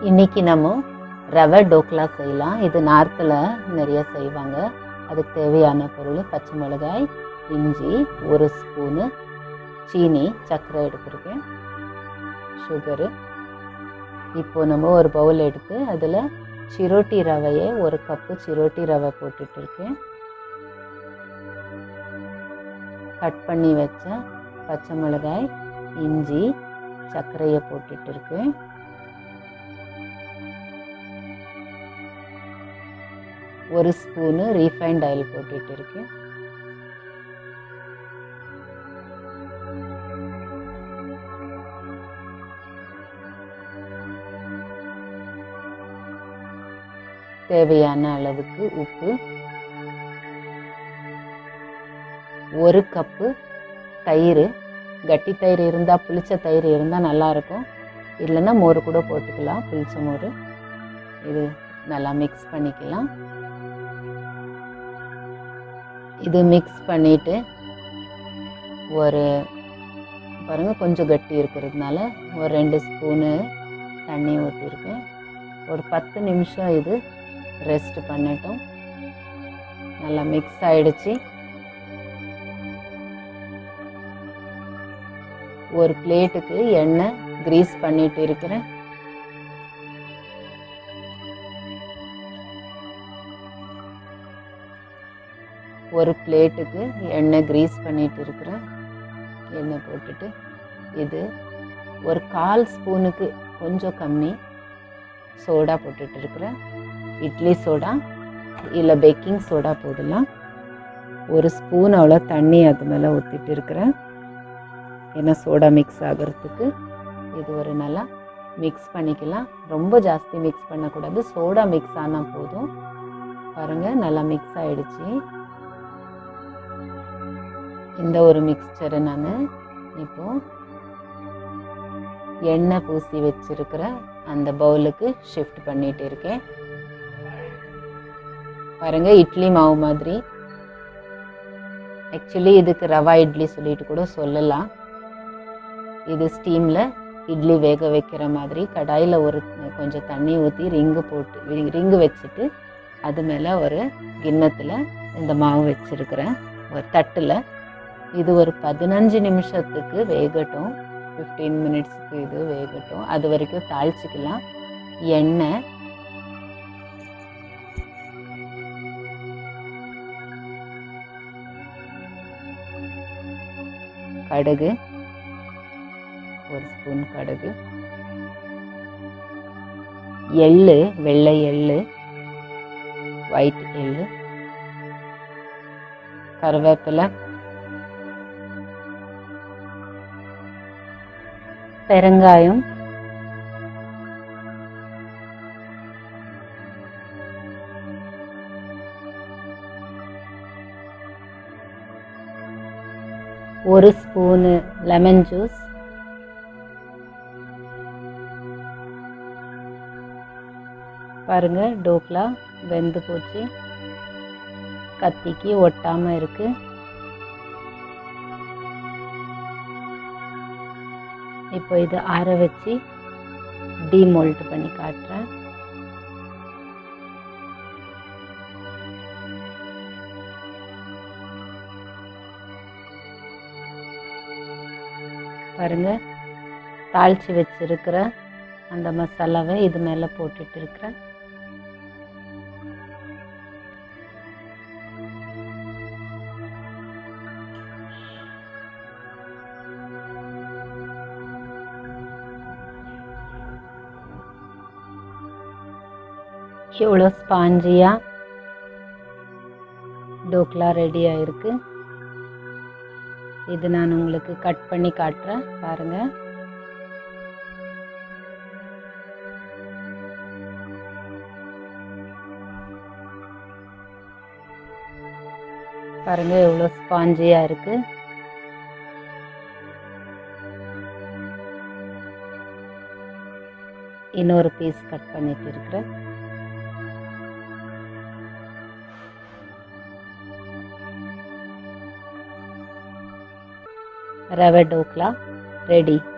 இன்னைக்கு நம்ம ரவை டோக்லா செய்யலாம் இது நார்த்தில் நிறைய செய்வாங்க அதுக்கு தேவையான பொருள் பச்சை மிளகாய் இஞ்சி ஒரு ஸ்பூனு சீனி சர்க்கரை எடுத்திருக்கேன் சுகரு இப்போ நம்ம ஒரு பவுல் எடுத்து அதில் சிரோட்டி ரவையை ஒரு கப்பு சிரோட்டி ரவை போட்டுட்டு இருக்கேன் கட் பண்ணி வச்ச பச்சை மிளகாய் இஞ்சி சர்க்கரையை போட்டுட்டு இருக்கேன் ஒரு ஸ்பூனு ரீஃபைண்ட் ஆயில் போட்டுட்டு இருக்கேன் தேவையான அளவுக்கு உப்பு ஒரு கப்பு தயிர் கட்டி தயிர் இருந்தால் புளிச்ச தயிர் இருந்தால் நல்லாயிருக்கும் இல்லைன்னா மோர் கூட போட்டுக்கலாம் புளிச்ச மோர் இது நல்லா மிக்ஸ் பண்ணிக்கலாம் இது மிக்ஸ் பண்ணிவிட்டு ஒரு பாருங்கள் கொஞ்சம் கட்டி இருக்கிறதுனால ஒரு ரெண்டு ஸ்பூனு தண்ணி ஊற்றிருக்கேன் ஒரு பத்து நிமிஷம் இது ரெஸ்ட் பண்ணட்டும் நல்லா மிக்ஸ் ஆயிடுச்சு ஒரு பிளேட்டுக்கு எண்ணெய் கிரீஸ் பண்ணிட்டு இருக்கிறேன் ஒரு பிளேட்டுக்கு எண்ணெய் கிரீஸ் பண்ணிட்டு இருக்கிறேன் எண்ணெய் போட்டுட்டு இது ஒரு கால் ஸ்பூனுக்கு கொஞ்சம் கம்மி சோடா போட்டுட்டு இருக்கிறேன் இட்லி சோடா இல்லை பேக்கிங் சோடா போடலாம் ஒரு ஸ்பூன் அவ்வளோ தண்ணி அது மேலே ஊற்றிட்டு இருக்கிறேன் ஏன்னா சோடா மிக்ஸ் ஆகிறதுக்கு இது ஒரு நல்லா மிக்ஸ் பண்ணிக்கலாம் ரொம்ப ஜாஸ்தி மிக்ஸ் பண்ணக்கூடாது சோடா மிக்ஸ் ஆனால் போதும் பாருங்கள் நல்லா மிக்ஸ் ஆயிடுச்சு இந்த ஒரு மிக்சரை நான் இப்போ எண்ணெய் பூசி வச்சிருக்கிற அந்த பவுலுக்கு ஷிஃப்ட் பண்ணிட்டு இருக்கேன் பாருங்க இட்லி மாவு மாதிரி ஆக்சுவலி இதுக்கு ரவா இட்லி சொல்லிட்டு கூட சொல்லலாம் இது ஸ்டீமில் இட்லி வேக வைக்கிற மாதிரி கடாயில் ஒரு கொஞ்சம் தண்ணி ஊற்றி ரிங்கு போட்டு ரிங்கு வச்சுட்டு அது மேலே ஒரு கிண்ணத்தில் இந்த மாவு வச்சுருக்கிறேன் ஒரு தட்டில் இது ஒரு பதினஞ்சு நிமிஷத்துக்கு வேகட்டும் ஃபிஃப்டீன் மினிட்ஸுக்கு இது வேகட்டும் அது வரைக்கும் தாளிச்சிக்கலாம் எண்ணெய் கடுகு ஒரு ஸ்பூன் கடுகு எள்ளு வெள்ளை எள்ளு ஒயிட் எள்ளு கருவேப்பிலை பெருங்காயம் ஒரு ஸ்பூனு லெமன் ஜூஸ் பாருங்க டோக்லா வெந்து போச்சு கத்திக்கு ஒட்டாமல் இருக்கு இப்போ இது ஆற வச்சு டீமோல்ட் பண்ணி காட்டுறேன் பாருங்க தாளித்து வச்சிருக்கிற அந்த மசாலாவை இது மேலே போட்டுட்டு இருக்கிறேன் எவ்வளோ ஸ்பாஞ்சியாக டோக்லா ரெடி ஆயிருக்கு இது நான் உங்களுக்கு கட் பண்ணி காட்டுறேன் பாருங்க பாருங்க எவ்வளோ ஸ்பாஞ்சியாக இருக்கு இன்னொரு பீஸ் கட் பண்ணிட்டு இருக்கிறேன் ரவை டோக்லா ரெடி